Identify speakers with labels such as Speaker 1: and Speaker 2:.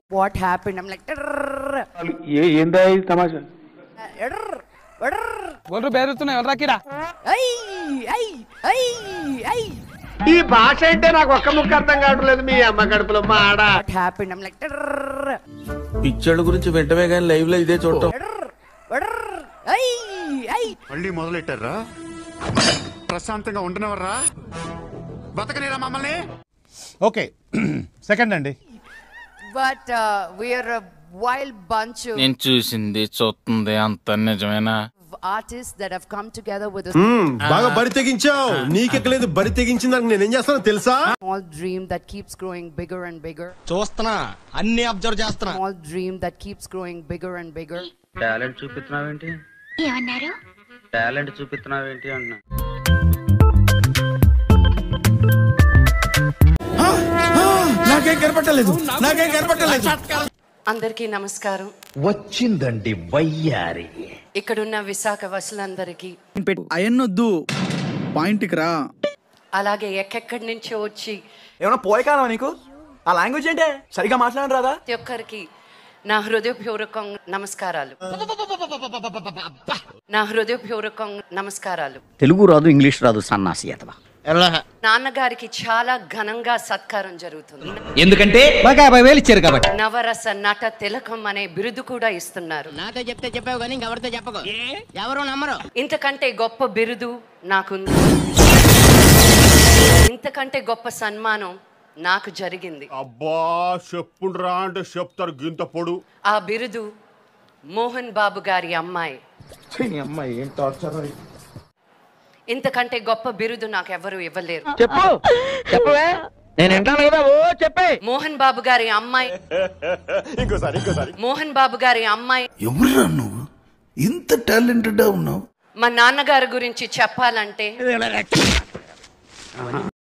Speaker 1: what happened. I'm like,
Speaker 2: ఏ ఏందా ఇది తమాషా
Speaker 3: గొర్రెలు బెదురుతున్నాయి ఎవరు రాకిరా
Speaker 1: ay, ay, ay, ay.
Speaker 4: ఈ భాష అంటే నాకు ఒక్క ముక్క అర్థం కావట్లేదు మీ అమ్మ కడుపులో మా ఆడ
Speaker 1: What happened? I'm like,
Speaker 5: పిక్చర్ల గురించి వెంటనే కానీ లైవ్ లో ఇదే చూడటం
Speaker 1: ay, ay.
Speaker 6: మళ్ళీ మొదలెట్టారా ప్రశాంతంగా ఉండనవర్రా బతకనేరా మమ్మల్ని
Speaker 7: ఓకే సెకండ్ అండి
Speaker 1: But uh, we're a wild bunch of
Speaker 8: నేను చూసింది చూస్తుంది అంత నిజమేనా
Speaker 1: artists that have come together with a
Speaker 9: బాగా బరి తెగించావు నీకెక్కలేదు బరి తెగించిన దానికి నేనేం చేస్తానో తెలుసా
Speaker 1: small dream that keeps growing bigger and bigger.
Speaker 5: చూస్తున్నా అన్ని అబ్జర్వ్ చేస్తున్నా
Speaker 1: Small dream that keeps growing bigger and bigger.
Speaker 8: Talent చూపిస్తున్నావేంటి
Speaker 10: ఏమన్నారు
Speaker 8: టాలెంట్ చూపిస్తున్నావేంటి అన్నా
Speaker 5: నాకేం కనపట్టలేదు నాకేం కనపట్టలేదు
Speaker 1: అందరికీ నమస్కారం
Speaker 4: వచ్చిందండి వయ్యారి
Speaker 1: ఇక్కడున్న విశాఖ వసులందరికీ
Speaker 3: అయన్నొద్దు పాయింట్కి రా
Speaker 1: అలాగే ఎక్కెక్కడి నుంచో వచ్చి
Speaker 3: ఏమన్నా పోయే కాలం నీకు ఆ లాంగ్వేజ్ ఏంటే సరిగా మాట్లాడరు రాదా
Speaker 1: ప్రతి ఒక్కరికి నా హృదయపూర్వకం నమస్కారాలు నా హృదయపూర్వకం నమస్కారాలు
Speaker 4: తెలుగు రాదు ఇంగ్లీష్ రాదు సన్నాసి అతవా
Speaker 1: నాన్నగారికి చాలా ఘనంగా సత్కారం జరుగుతుంది
Speaker 3: ఎందుకంటే మాకు యాభై వేలు ఇచ్చారు కాబట్టి
Speaker 1: నవరస నట తిలకం అనే బిరుదు కూడా ఇస్తున్నారు
Speaker 10: నాతో చెప్తే చెప్పావు కానీ ఇంకెవరితో చెప్పకు ఎవరు నమ్మరు
Speaker 1: ఇంతకంటే గొప్ప బిరుదు నాకుంది ఇంతకంటే గొప్ప సన్మానం నాకు జరిగింది
Speaker 6: అబ్బా చెప్పుండ్రా అంటే చెప్తారు గింత పొడు
Speaker 1: ఆ బిరుదు మోహన్ బాబు గారి అమ్మాయి ఇంతకంటే గొప్ప బిరుదు నాకు ఎవరు ఇవ్వలేరు
Speaker 4: చెప్పు చెప్పవే నేను వింటాను కదా ఓ చెప్పే
Speaker 1: మోహన్ బాబు గారి అమ్మాయి
Speaker 6: ఇంకోసారి ఇంకోసారి
Speaker 1: మోహన్ బాబు గారి అమ్మాయి
Speaker 5: ఎవరురా నువ్వు ఇంత టాలెంటెడ్ ఉన్నావు
Speaker 1: మా నాన్నగారి గురించి చెప్పాలంటే